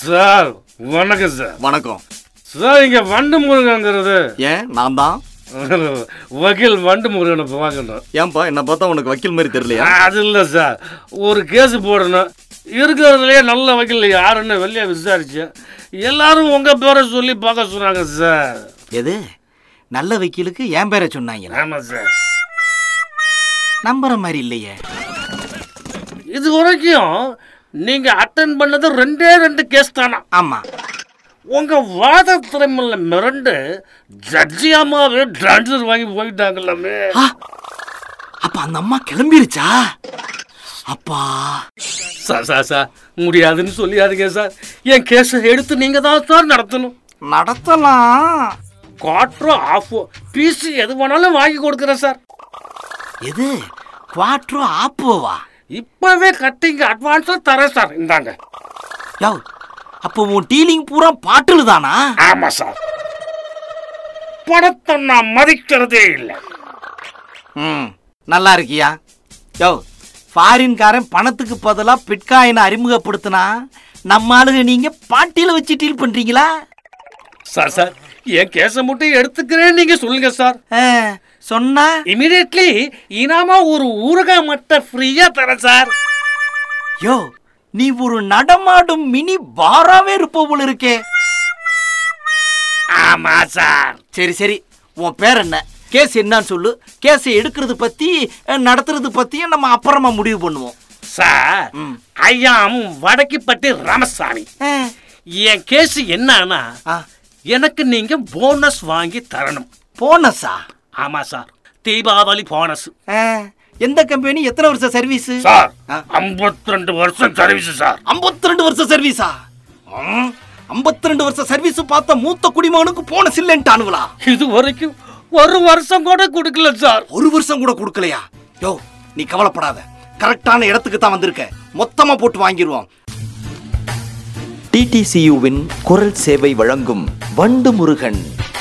Sir வணக்கம் sir வணக்கம் sir இங்க வண்டு முருகங்கிறது ஏன் நான் தான் வக்கீல் வண்டு முருகனை பார்க்கணும் ஏன்பா என்ன பார்த்தா உனக்கு வக்கீல் மாதிரி தெரியலையா அது இல்லை சார் ஒரு கேஸ் போடணும் இருக்கிறதுலையே நல்ல வக்கீல் யாருன்னு வெளியே விசாரிச்சேன் எல்லாரும் உங்க பேரை சொல்லி பார்க்க சொன்னாங்க சார் எது நல்ல வக்கீலுக்கு என் பேரை சொன்னாங்களா ஆமா சார் நம்புற மாதிரி இல்லையே இது வரைக்கும் நீங்க அட்டன் பண்ணது ரெண்டே ரெண்டு கேஸ் தானா ஆமா உங்க வாத திறமையில மிரண்டு ஜட்ஜி அம்மாவே ட்ரான்ஸ்ஃபர் வாங்கி போயிட்டாங்கல்லாமே ஆ, அப்ப அந்த அம்மா கிளம்பிருச்சா அப்பா சார் சார் சார் முடியாதுன்னு சொல்லியாதீங்க சார் என் கேஸை எடுத்து நீங்க தான் சார் நடத்தணும் நடத்தலாம் குவாட்ரோ ஆஃபோ பீஸ் எது வேணாலும் வாங்கி கொடுக்குறேன் சார் எது குவாட்ரோ ஆப்போவா இப்பவே கட்டிங்க அட்வான்ஸா தரேன் சார் இந்தாங்க யோ அப்போ உன் டீலிங் பூரா பாட்டில் தானா ஆமா சார் பணத்தை நான் மதிக்கிறதே இல்லை ம் நல்லா இருக்கியா யோ ஃபாரின்காரன் பணத்துக்கு பதிலா பிட்காயினை அறிமுகப்படுத்தினா நம்ம ஆளுங்க நீங்க பாட்டியில வச்சு டீல் பண்றீங்களா சார் சார் என் கேஸை மட்டும் எடுத்துக்கிறேன்னு நீங்க சொல்லுங்க சார் ஆ, சொன்னா இமிடியட்லி இனாமா ஒரு ஊறுகாய் மட்டும் ஃப்ரீயா தரேன் சார் யோ நீ ஒரு நடமாடும் மினி பாராவே இருப்ப போல இருக்கே ஆமா சார் சரி சரி உன் பேர் என்ன கேஸ் என்னன்னு சொல்லு கேஸை எடுக்கிறது பத்தி அஹ், நடத்துறது பத்தியும் நம்ம அப்புறமா முடிவு பண்ணுவோம் சார் ம். ஐயாம் வடக்கிப்பட்டி ராமசாமி ஆ, என் கேஸ் என்னன்னா ஆ, எனக்கு நீங்க போனஸ் வாங்கி தரணும் போனஸா ஆமா சார் தீபாவளி போனஸ் ஆ, எந்த கம்பெனி எத்தனை வருஷம் சர்வீஸ் சார் ஆ. 52 ரெண்டு வருஷம் சர்வீஸ் சார் 52 வருஷம் சர்வீஸா ஐம்பத்தி ரெண்டு வருஷம் சர்வீஸ் பார்த்த மூத்த குடிமகனுக்கு போனஸ் இல்லைன்ட்டானுங்களா இது வரைக்கும் ஒரு வருஷம் கூட கொடுக்கல சார் ஒரு வருஷம் கூட கொடுக்கலையா யோ நீ கவலைப்படாத கரெக்டான இடத்துக்கு தான் வந்திருக்க மொத்தமா போட்டு வாங்கிடுவோம் டிடிசியுவின் குரல் சேவை வழங்கும் வண்டு முருகன்